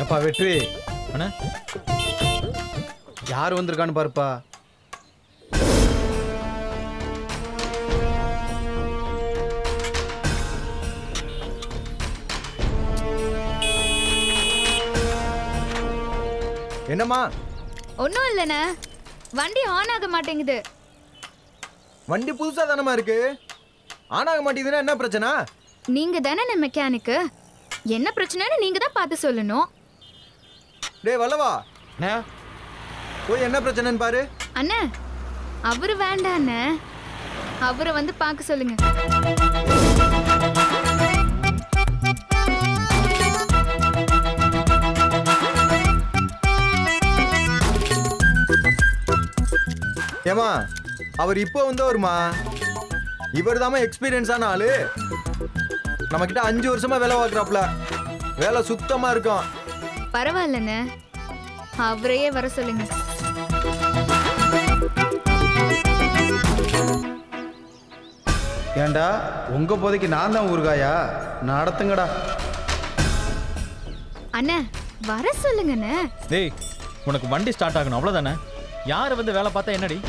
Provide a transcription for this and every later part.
ஏப்பா வெற்றி அண்ணா யார் வந்திருக்கான்னு பாருப்பா என்னம்மா ஒன்றும் இல்லைண்ணே வண்டி ஆன் ஆக மாட்டேங்குது வண்டி புதுசா தானம்மா இருக்கு ஆன் ஆக மாட்டேங்குதுன்னா என்ன பிரச்சனை நீங்க தானே மெக்கானிக்கு என்ன பிரச்சனைன்னு நீங்க தான் பார்த்து சொல்லணும் டேய் வல்லவா அண்ணா போய் என்ன பிரச்சனைன்னு பாரு அண்ணே அவரு வேண்டாம் அண்ணே அவரை வந்து பார்க்க சொல்லுங்க ஏமா அவர் இப்போ வந்தவருமா இவர் தாமா எக்ஸ்பீரியன்ஸான ஆளு நம்ம கிட்ட அஞ்சு வருஷமா வேலை பார்க்குறாப்ல வேலை சுத்தமா இருக்கும் பரவாயில்லண்ணே அவரையே வர சொல்லுங்க ஏன்டா உங்க போதைக்கு நான் தான் ஊருகாயா நடத்துங்கடா அண்ணே வர சொல்லுங்கண்ணே டேய் உனக்கு வண்டி ஸ்டார்ட் ஆகணும் அவ்வளோதானே யார் வந்து வேலை பார்த்தா என்னடி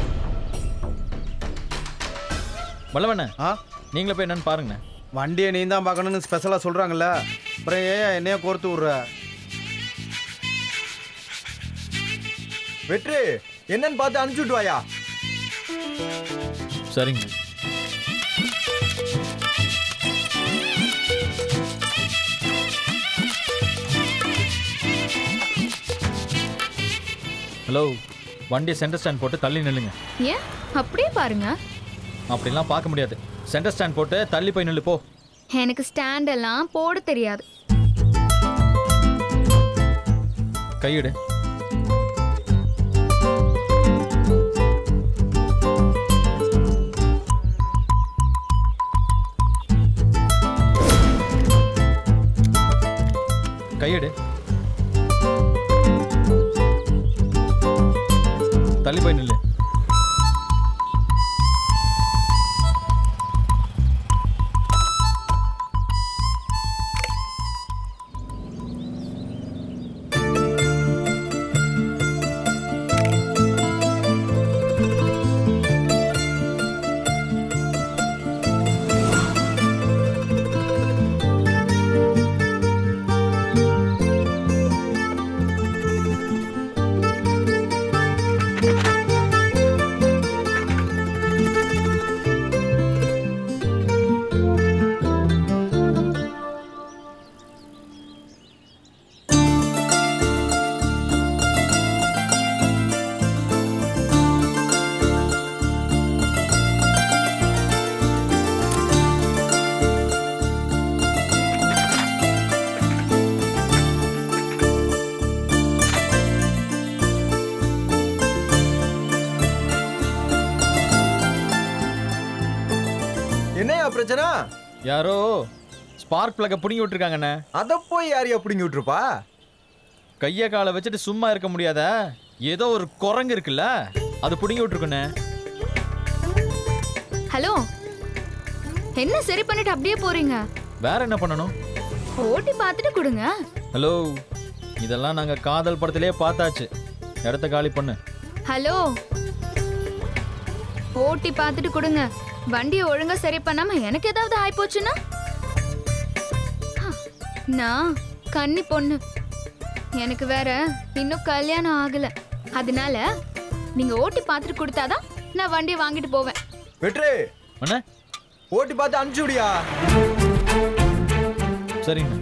வல்லவண்ண ஆ நீங்களே போய் என்னன்னு பாருங்கண்ணே வண்டியை நீ தான் பார்க்கணும்னு ஸ்பெஷலாக சொல்கிறாங்கல்ல அப்புறம் ஏன் என்னைய கோர்த்து விட்ற வெற்றி என்னன்னு பார்த்து அனுப்பிச்சு விட்டு வாயா சரிங்க ஹலோ வண்டியை சென்டர் ஸ்டாண்ட் போட்டு தள்ளி நில்லுங்க ஏன் அப்படியே பாருங்க அப்படிலாம் பார்க்க முடியாது சென்டர் ஸ்டாண்ட் போட்டு தள்ளி போய் நில்லு போ எனக்கு ஸ்டாண்ட் எல்லாம் போட தெரியாது கையிடு கையெடு தள்ளி போய் நில்லு என்னையா பிரச்சனை யாரோ ஸ்பார்க் பிளக்கை பிடுங்கி விட்டுருக்காங்கண்ணே அதை போய் யாரையா பிடிங்கி விட்டுருப்பா கையை காலை வச்சுட்டு சும்மா இருக்க முடியாத ஏதோ ஒரு குரங்கு இருக்குல்ல அது பிடுங்கி விட்டுருக்குண்ணே ஹலோ என்ன சரி பண்ணிட்டு அப்படியே போறீங்க வேற என்ன பண்ணணும் ஓட்டி பார்த்துட்டு கொடுங்க ஹலோ இதெல்லாம் நாங்கள் காதல் படத்திலே பார்த்தாச்சு இடத்த காலி பண்ணு ஹலோ ஓட்டி பார்த்துட்டு கொடுங்க வண்டியை ஒழுங்கா சரி பண்ணாம எனக்கு ஏதாவது ஆயிப்போச்சுன்னா ஹ, நான் கன்னி பொண்ணு எனக்கு வேற இன்னும் கல்யாணம் ஆகல அதனால நீங்க ஓட்டி பார்த்துட்டு கொடுத்தாதான் நான் வண்டியை வாங்கிட்டு போவேன் வெற்றி அண்ணே ஓட்டி பார்த்து அனுப்பிச்சு விடியா சரிங்க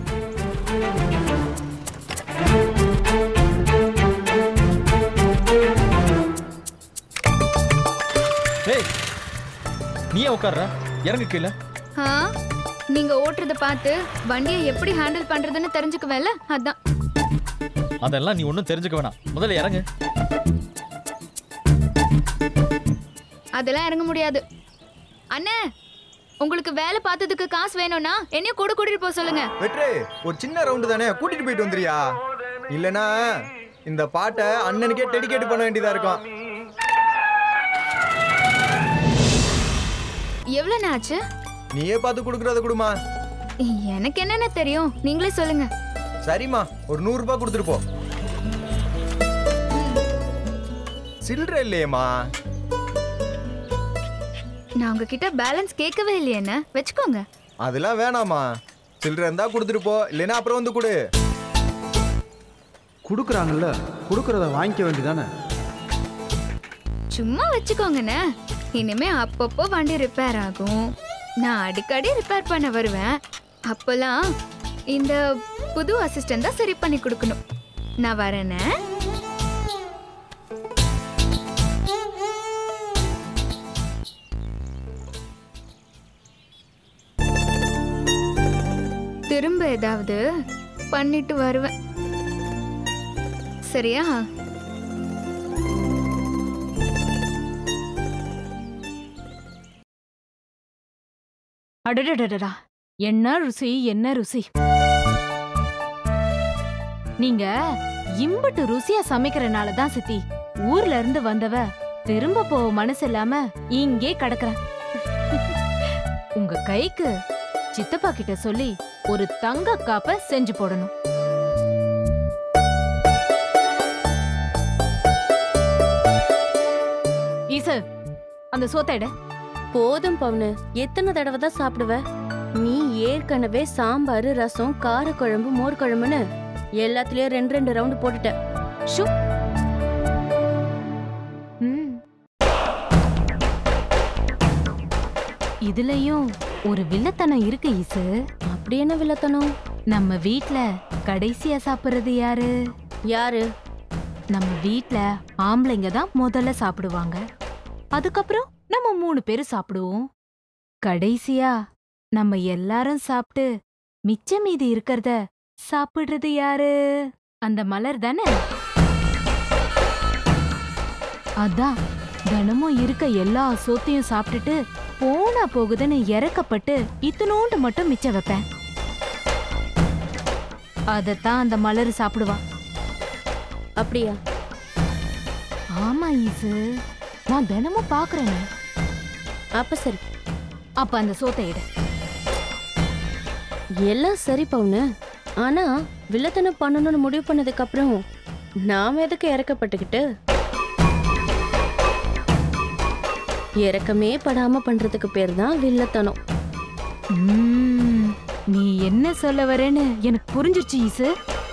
ஏய் நீ ஏன் உட்கார்ற இறங்கு கீழே ஆ நீங்க ஓட்டுறத பார்த்து வண்டியை எப்படி ஹேண்டில் பண்றதுன்னு தெரிஞ்சுக்குவேன்ல அதான் அதெல்லாம் நீ ஒன்றும் தெரிஞ்சுக்க வேணாம் முதல்ல இறங்கு அதெல்லாம் இறங்க முடியாது அண்ணே உங்களுக்கு வேலை பார்த்ததுக்கு காசு வேணும்னா என்னையும் கூட கூட்டிட்டு போக சொல்லுங்க வெற்றி ஒரு சின்ன ரவுண்டு தானே கூட்டிட்டு போயிட்டு வந்துறியா இல்லனா இந்த பாட்டை அண்ணனுக்கே டெடிகேட் பண்ண வேண்டியதா இருக்கும் எவ்வளோண்ணே ஆச்சு நீயே பார்த்து கொடுக்குறத கொடுமா எனக்கு என்னென்ன தெரியும் நீங்களே சொல்லுங்க சரிம்மா ஒரு நூறு ரூபாய் கொடுத்துட்டு போ சில்லற இல்லையேம்மா நான் உங்ககிட்ட பேலன்ஸ் கேட்கவே இல்லையே என்ன வச்சுக்கோங்க அதெல்லாம் வேணாம்மா சில்லற இருந்தா கொடுத்துட்டு போ இல்லைன்னா அப்புறம் வந்து கொடு கொடுக்குறாங்கல்ல கொடுக்குறத வாங்கிக்க வேண்டியதானே சும்மா வச்சுக்கோங்கண்ணே இனிமே அப்பப்போ வண்டி ரிப்பேர் ஆகும் நான் அடிக்கடி ரிப்பேர் பண்ண வருவேன் அப்போல்லாம் இந்த புது அசிஸ்டன்ட் தான் சரி பண்ணி கொடுக்கணும் நான் வரேனே திரும்ப ஏதாவது பண்ணிட்டு வருவேன் சரியா அடடடடடா என்ன ருசி என்ன ருசி நீங்க இம்புட்டு ருசியா சமைக்கிறனால தான் சித்தி ஊர்ல இருந்து வந்தவ திரும்ப போக மனசு இல்லாம இங்கே கிடக்குறேன் உங்க கைக்கு சித்தப்பா கிட்ட சொல்லி ஒரு தங்க காப்ப செஞ்சு போடணும் ஈசு அந்த சோத்தை எடு போதும் பவுனு எத்தனை தடவை தான் சாப்பிடுவ நீ ஏற்கனவே சாம்பார் ரசம் காரக்குழம்பு மோர் குழம்புன்னு எல்லாத்துலயும் ரெண்டு ரெண்டு ரவுண்டு போட்டுட்ட ஷூ ம். இதுலயும் ஒரு வில்லத்தனம் இருக்கு ஈசு அப்படி என்ன வில்லத்தனம் நம்ம வீட்ல கடைசியா சாப்பிடுறது யாரு யாரு நம்ம வீட்ல ஆம்பளைங்க தான் முதல்ல சாப்பிடுவாங்க அதுக்கப்புறம் நம்ம மூணு பேரு சாப்பிடுவோம் கடைசியா நம்ம எல்லாரும் சாப்பிட்டு மிச்ச மீதி இருக்கறத சாப்பிடுறது யாரு அந்த மலர் தானே அதான் தினமும் இருக்க எல்லா சோத்தையும் சாப்பிட்டுட்டு போனா போகுதுன்னு இறக்கப்பட்டு இத்தனோண்டு மட்டும் மிச்சம் வைப்பேன் அதத்தான் அந்த மலர் சாப்பிடுவா அப்படியா ஆமா ஈசு நான் தினமும் பாக்குறேனே அப்ப சரி அப்ப அந்த சோத்தை எடு எல்லாம் சரி பவுனு ஆனா வில்லத்தனம் பண்ணணும்னு முடிவு பண்ணதுக்கு அப்புறம் நாம எதுக்கு இறக்கப்பட்டுக்கிட்டு இறக்கமே படாம பண்றதுக்கு பேர் தான் வில்லத்தனம் ம்ம். நீ என்ன சொல்ல வரேன்னு எனக்கு புரிஞ்சிருச்சு ஈசு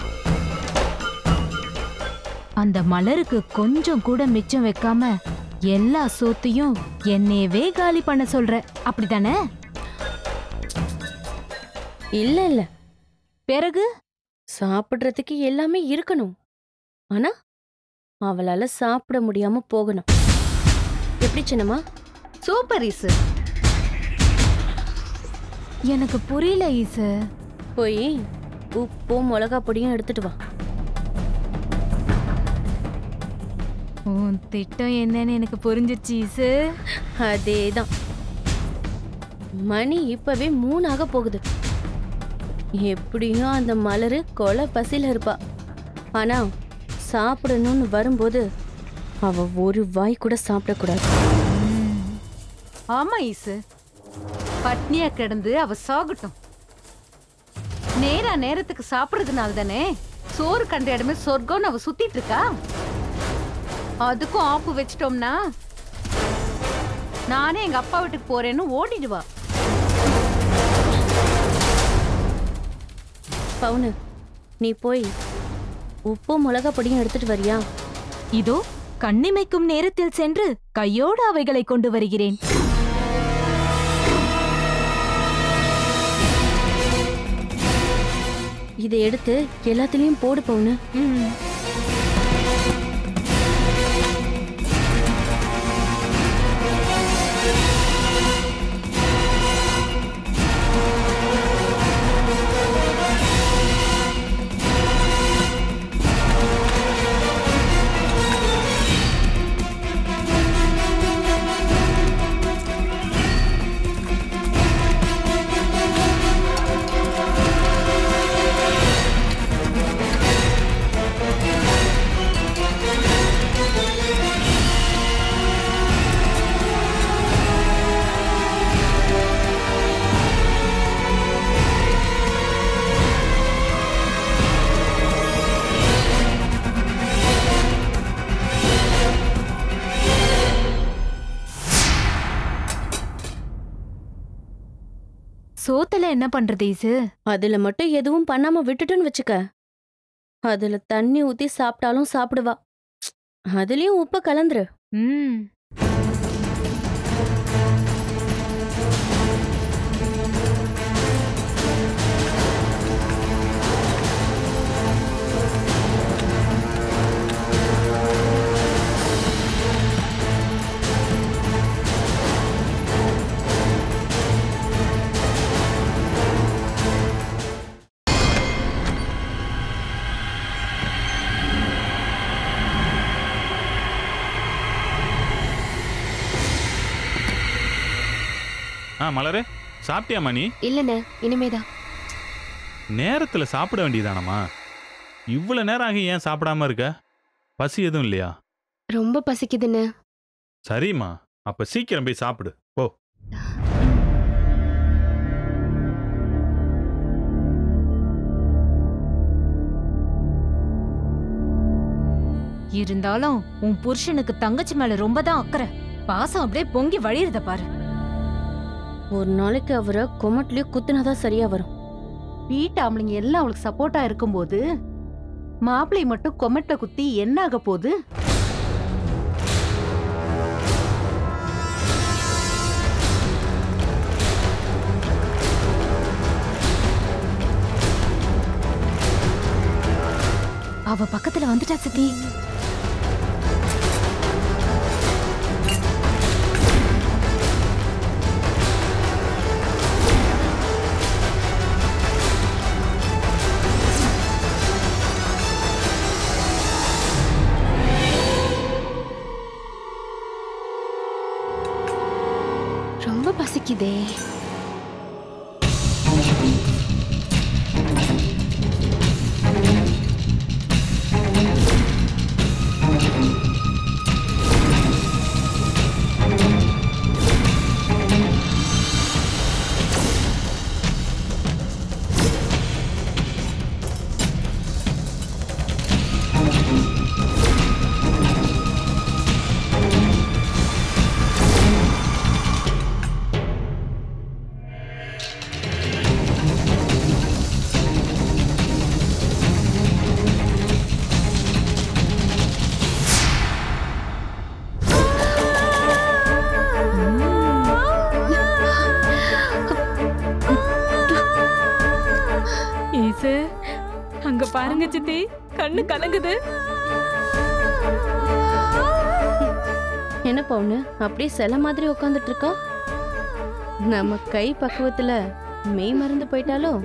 அந்த மலருக்கு கொஞ்சம் கூட மிச்சம் வைக்காம எல்லா சோத்தையும் என்னையவே காலி பண்ண சொல்ற அப்படிதானே இல்ல இல்ல பிறகு சாப்பிடுறதுக்கு எல்லாமே இருக்கணும் ஆனா அவளால சாப்பிட முடியாம போகணும் எப்படி சின்னம்மா சூப்பர் ஈசு எனக்கு புரியல ஈசு போய் உப்பும் மிளகா பொடியும் எடுத்துட்டு வா உன் திட்டம் என்னன்னு எனக்கு புரிஞ்சிருச்சு ஈசு அதேதான் மணி இப்பவே மூணாக போகுது எப்படியும் அந்த மலரு கொலை பசியில இருப்பா ஆனா சாப்பிடணும்னு வரும்போது அவ ஒரு வாய் கூட சாப்பிடக்கூடாது ஆமா ஈசு பட்னியா கிடந்து அவ சாகட்டும் நேரா நேரத்துக்கு சாப்பிடுறதுனால தானே சோறு கண்ட இடமே சொர்க்கம்னு அவ சுத்திட்டு இருக்கா அதுக்கும் ஆப்பு வச்சிட்டோம்னா நானே எங்க அப்பா வீட்டுக்கு போறேன்னு ஓடிடுவா பவுனு நீ போய் உப்பும் மிளகா பொடியும் எடுத்துட்டு வரியா இதோ கண்ணிமைக்கும் நேரத்தில் சென்று கையோடு அவைகளை கொண்டு வருகிறேன் இதை எடுத்து எல்லாத்துலயும் போடு பவுனு ம். சோத்துல என்ன பண்றது ஈசு அதுல மட்டும் எதுவும் பண்ணாம விட்டுட்டுன்னு வச்சுக்க அதுல தண்ணி ஊத்தி சாப்பிட்டாலும் சாப்பிடுவா அதுலயும் உப்பு கலந்துரு ம் ஆ மலரு சாப்பிட்டியாம்மா நீ இல்லண்ணே இனிமேதான் நேரத்தில் சாப்பிட வேண்டியதானம்மா இவ்வளோ நேரம் ஆகி ஏன் சாப்பிடாம இருக்க பசி எதுவும் இல்லையா ரொம்ப பசிக்குதுண்ணே சரிம்மா அப்ப சீக்கிரம் போய் சாப்பிடு போ இருந்தாலும் உன் புருஷனுக்கு தங்கச்சி மேல ரொம்ப தான் அக்கறை பாசம் அப்படியே பொங்கி வழியுறத பாரு ஒரு நாளைக்கு அவரை கொமட்லயே குத்துனாதான் சரியா வரும் வீட்டு ஆம்பளைங்க எல்லாம் அவளுக்கு சப்போர்ட்டா இருக்கும்போது மாப்பிள்ளை மட்டும் கொமட்ட குத்தி என்ன ஆக போகுது அவ பக்கத்துல வந்துட்டா சித்தி ரொம்ப பசிக்குதே ஈசு அங்க பாருங்க சித்தி கண்ணு கலங்குது என்ன பவுனு அப்படியே சில மாதிரி உட்காந்துட்டு இருக்கா நம்ம கை பக்குவத்துல மெய் மறந்து போயிட்டாலோ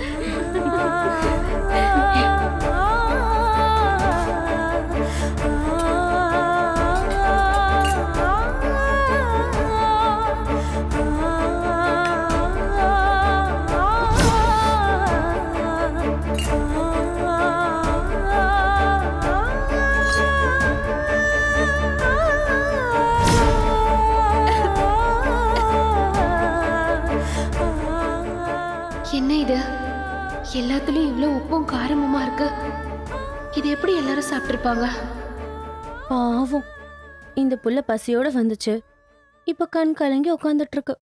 என்ன இது எல்லாத்துலயும் இவ்ளோ உப்பும் காரமுமா இருக்கு இது எப்படி எல்லாரும் சாப்பிட்டிருப்பாங்க பாவம் இந்த புள்ள பசியோட வந்துச்சு இப்ப கண் கலங்கி உட்காந்துட்டு இருக்கு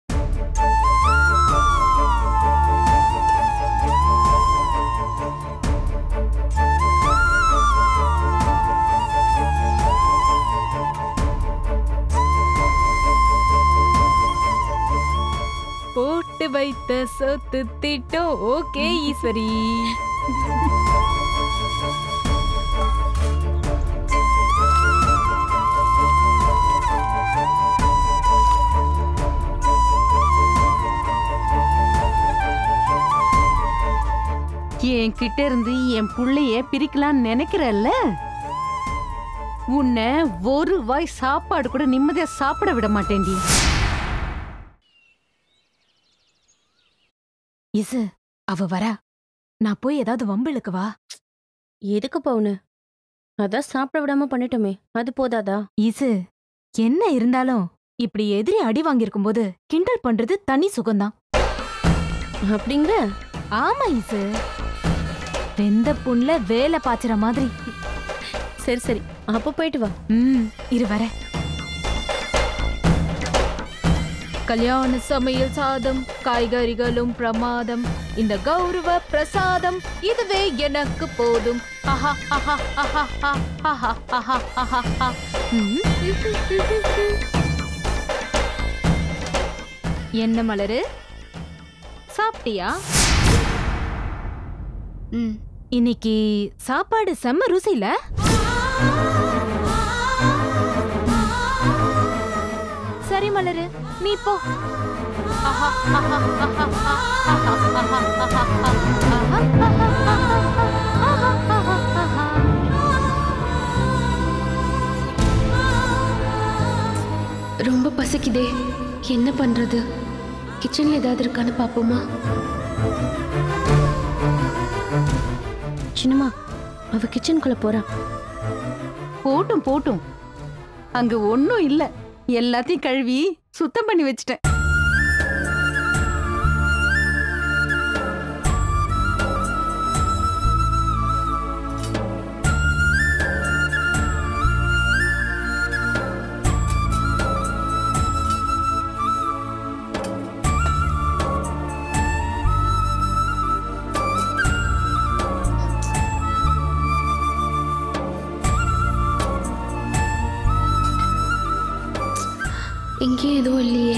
போட்டு வைத்த சொத்து திட்டம் ஓகே ஈஸ்வரி என் கிட்ட இருந்து என் புள்ளைய பிரிக்கலாம்னு நினைக்கிறல்ல உன்னை ஒரு வாய் சாப்பாடு கூட நிம்மதியா சாப்பிட விட மாட்டேன்டி இசு அவ வரா நான் போய் ஏதாவது வம்பிழுக்கு வா எதுக்கு பவுனு அதான் சாப்பிட விடாம பண்ணிட்டோமே அது போதாதா இசு என்ன இருந்தாலும் இப்படி எதிரி அடி வாங்கியிருக்கும் போது கிண்டல் பண்றது தனி சுகம்தான் அப்படிங்கிற ஆமா இசு வெந்த புண்ல வேலை பாய்ச்சுற மாதிரி சரி சரி அப்ப போயிட்டு வா ம் இரு வர கல்யாண சமையல் சாதம் காய்கறிகளும் பிரமாதம் இந்த கௌரவ பிரசாதம் இதுவே எனக்கு போதும் ஆஹா ஆஹா ஆஹா ஆஹா ஆஹா ஆஹா ஆஹா ம். என்ன மலரு சாப்பிட்டியா ம் இன்னைக்கு சாப்பாடு செம்ம ருசில சரி மலரு நீ போ ஆஹா, ஆஹா, ஆஹா, ஆஹா, ஆஹா, ஆஹா, ஆஹா, ஆஹா, ஆஹா, ஆஹா, ஆஹா. ரொம்ப பசிக்குதே என்ன பண்றது கிச்சன்ல ஏதாவது இருக்கான்னு பாப்போமா சின்னம்மா அவ கிச்சனுக்குள்ள போறா போட்டும் போட்டும் அங்க ஒண்ணும் இல்ல எல்லாத்தையும் கழுவி சுத்தம் பண்ணி வச்சிட்டேன் இங்கேயும் எதுவும் இல்லையே